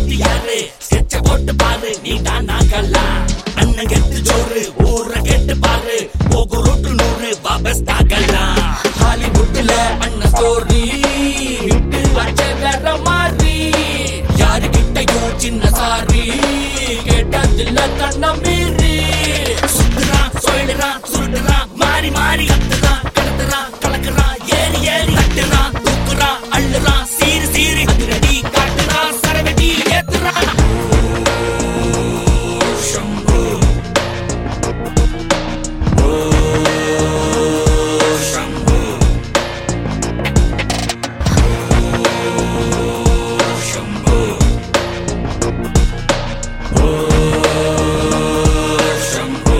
வாத்தியாரு ஸ்கெட்ச போட்டு பாரு நீ தான் நாங்கல்லா அண்ணன் கெட்டு ஜோறு ஊர கெட்டு பாரு போகு ரொட்டு நூறு வாபஸ் தாக்கலாம் ஹாலிவுட்ல அண்ணன் ஸ்டோரி விட்டு வச்ச வேற மாதிரி யாருகிட்டயும் சின்ன சாரி கேட்டதில்ல கண்ண மீறி சுத்துறான் சொல்லுறான் சுருட்டுறான் மாறி மாறி கத்துறான் கடத்துறான் கலக்குறான் ஏறி ஏறி தட்டுறான் தூக்குறான் அள்ளுறான் சீரி சீரி அதிரடி காட்டுறான் சரவெடி ஏத்துறான் சம்பு ஓ சம்பு சம்பு ஓ சம்பு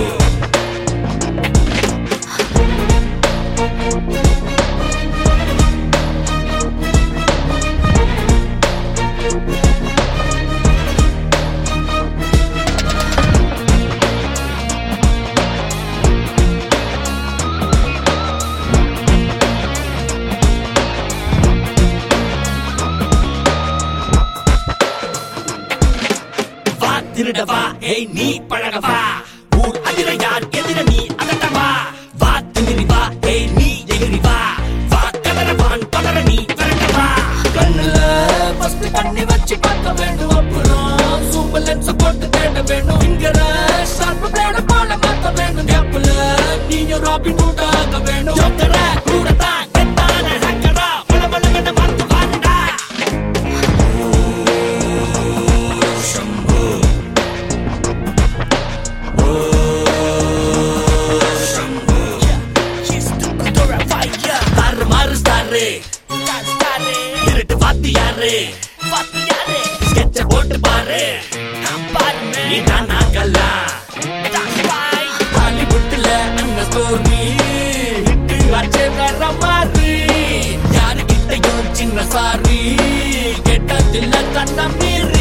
வா திருடவா ஏய் நீ பழகவா ஊர் அதிர யார் எதிர நீ அதட்டவா வா திமிரி வா ஏய் நீ எகிரி வா வா கதறவான் பதற நீ விரட்டவா கண்ணுல ஃபர்ஸ்ட் கண்ணி வச்சு பார்க்க வேண்டும் அப்புறம் சூப்பர் லென்ஸ் போட்டு தேட வேண்டும் இங்கற ஷார்ப் பிளேட போல மாத்த வேண்டும் கேப்ல நீயும் ராபின் ஹுட் ஆக வேண்டும் ஜோக்கர கூட தான் கெத்தான ஹேக்கரா மல மலங்கன மாத்து வாண்டா சம்பு சம்பு மாறு மாறு ஸ்டாரு இருட்டு வாத்தியாரு ஸ்கெட்ச போட்டு பாரு நீ தான் நாங்கல்லா ஹாலிவுட்ல அண்ணன் ஸ்டோரி விட்டு வச்சே வேற மாதிரி யாருக்கிட்டையும் சின்ன சாரி கேட்டதில்ல கண்ண மீறி